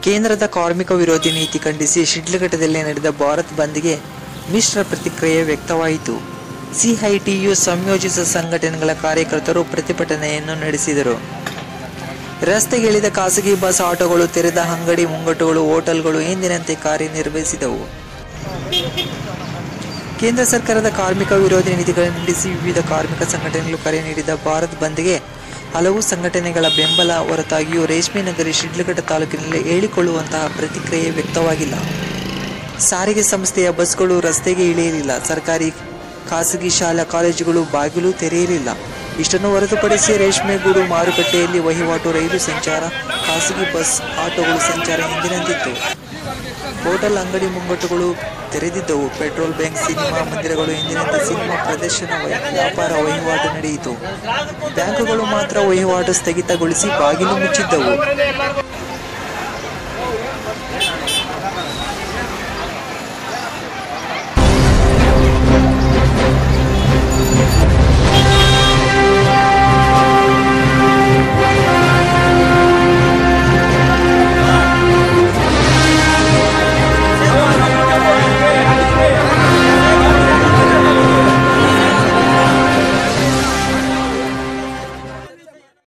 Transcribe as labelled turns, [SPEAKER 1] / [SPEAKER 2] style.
[SPEAKER 1] ಕೇಂದ್ರದ ಕಾರ್ಮಿಕ ವಿರೋಧಿ ನೀತಿ ಖಂಡಿಸಿ ಶಿಡ್ಲಘಟ್ಟದಲ್ಲಿ ನಡೆದ ಭಾರತ್ ಬಂದ್ಗೆ ಮಿಶ್ರ ಪ್ರತಿಕ್ರಿಯೆ ವ್ಯಕ್ತವಾಯಿತು ಸಿಐಟಿಯು ಸಂಯೋಜಿತ ಸಂಘಟನೆಗಳ ಕಾರ್ಯಕರ್ತರು ಪ್ರತಿಭಟನೆಯನ್ನು ನಡೆಸಿದರು ರಸ್ತೆಗಿಳಿದ ಖಾಸಗಿ ಬಸ್ ಆಟೋಗಳು ತೆರೆದ ಅಂಗಡಿ ಮುಂಗಟ್ಟುಗಳು ಹೋಟೆಲ್ಗಳು ಎಂದಿನಂತೆ ಕಾರ್ಯನಿರ್ವಹಿಸಿದವು ಕೇಂದ್ರ ಸರ್ಕಾರದ ಕಾರ್ಮಿಕ ವಿರೋಧಿ ನೀತಿ ಖಂಡಿಸಿ ವಿವಿಧ ಕಾರ್ಮಿಕ ಸಂಘಟನೆಗಳು ಕರೆ ನೀಡಿದ ಭಾರತ್ ಬಂದ್ಗೆ ಹಲವು ಸಂಘಟನೆಗಳ ಬೆಂಬಲ ಹೊರತಾಗಿಯೂ ರೇಷ್ಮೆ ನಗರಿ ಶಿಡ್ಲಘಟ್ಟ ತಾಲೂಕಿನಲ್ಲಿ ಹೇಳಿಕೊಳ್ಳುವಂತಹ ಪ್ರತಿಕ್ರಿಯೆ ವ್ಯಕ್ತವಾಗಿಲ್ಲ ಸಾರಿಗೆ ಸಂಸ್ಥೆಯ ಬಸ್ಗಳು ರಸ್ತೆಗೆ ಇಳಿಯಲಿಲ್ಲ ಸರ್ಕಾರಿ ಖಾಸಗಿ ಶಾಲಾ ಕಾಲೇಜುಗಳು ಬಾಗಿಲು ತೆರೆಯಲಿಲ್ಲ ಇಷ್ಟನ್ನು ಹೊರತುಪಡಿಸಿ ರೇಷ್ಮೆಗೂಡು ಮಾರುಕಟ್ಟೆಯಲ್ಲಿ ವಹಿವಾಟು ರೈಲು ಸಂಚಾರ ಖಾಸಗಿ ಬಸ್ ಆಟೋಗಳು ಸಂಚಾರ ಎಂದಿನಂತಿತ್ತು ಹೋಟೆಲ್ ಅಂಗಡಿ ಮುಂಗಟ್ಟುಗಳು ತೆರೆದಿದ್ದವು ಪೆಟ್ರೋಲ್ ಬ್ಯಾಂಕ್ ಸಿನಿಮಾ ಮಂದಿರಗಳು ಎಂದಿನಂತೆ ಸಿನಿಮಾ ಪ್ರದರ್ಶನ ವೈ- ವ್ಯಾಪಾರ ವಹಿವಾಟು ನಡೆಯಿತು ಬ್ಯಾಂಕುಗಳು ಮಾತ್ರ ವಹಿವಾಟು ಸ್ಥಗಿತಗೊಳಿಸಿ ಬಾಗಿಲು ಮುಚ್ಚಿದ್ದವು